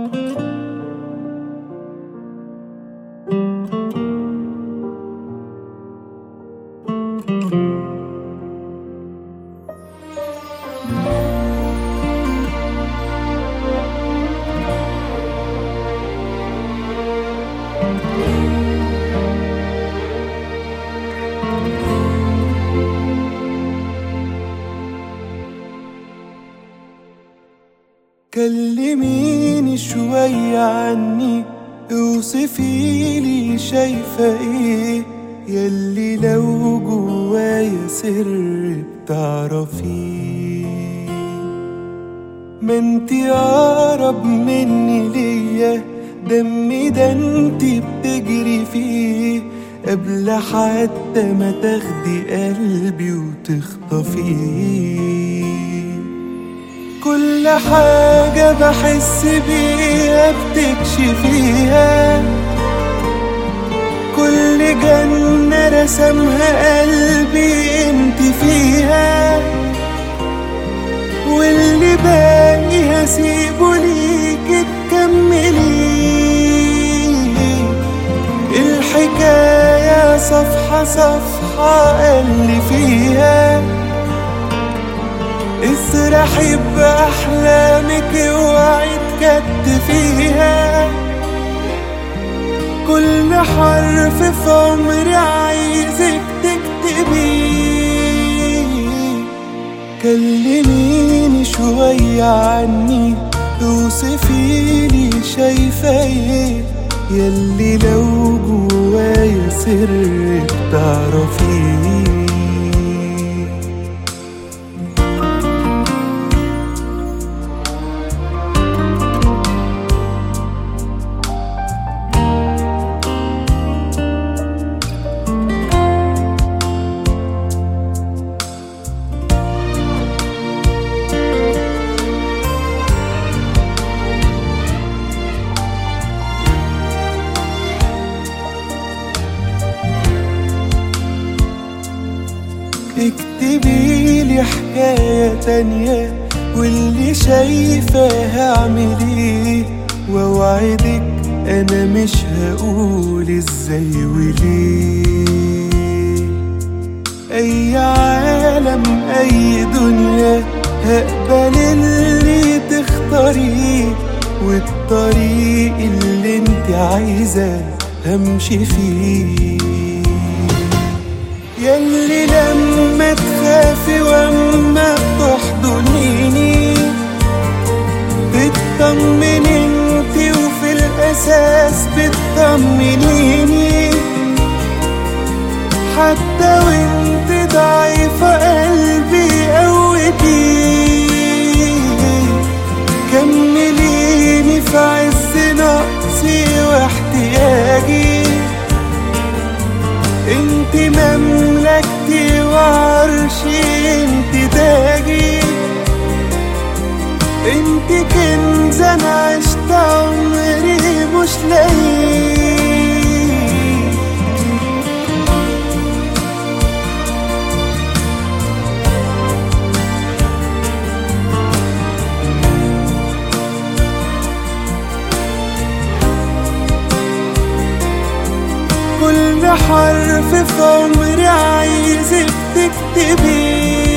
كلميني شوية عني اوصفي لي شايفة ايه يلي لو جوايا سر بتعرفيه ما انتي اقرب مني ليا دمي ده انتي بتجري فيه قبل حتى ما تاخدي قلبي وتخطفيه كل حاجة بحس بيها بتكشفيها كل جنة رسمها قلبي انت فيها واللي باقي هسيبه ليك تكمليه الحكاية صفحة صفحة اللي فيها اسرحي بأحلامك اوعي تكتفيها كل حرف في عمري عايزك تكتبيه كلميني شوية عني اوصفي لي شايفة ايه يلي لو جوايا سر بتعرفيه اكتبي لي حكاية تانية واللي شايفة هعمل ايه واوعدك انا مش هقول ازاي وليه اي عالم اي دنيا هقبل اللي تختاريه والطريق اللي انت عايزة همشي فيه ياللي لما تخافي واما بتحضنيني بتطمن انتي وفي الاساس بتطمنيني حتى وانت ضعيفة قلبي قوتي كمليني في عز نقصي واحتياجي انت مملكتي وعرشي انت تاجي انت كنز انا عشت عمري مش لاقيه كل حرف في عمري عايزك تكتبيه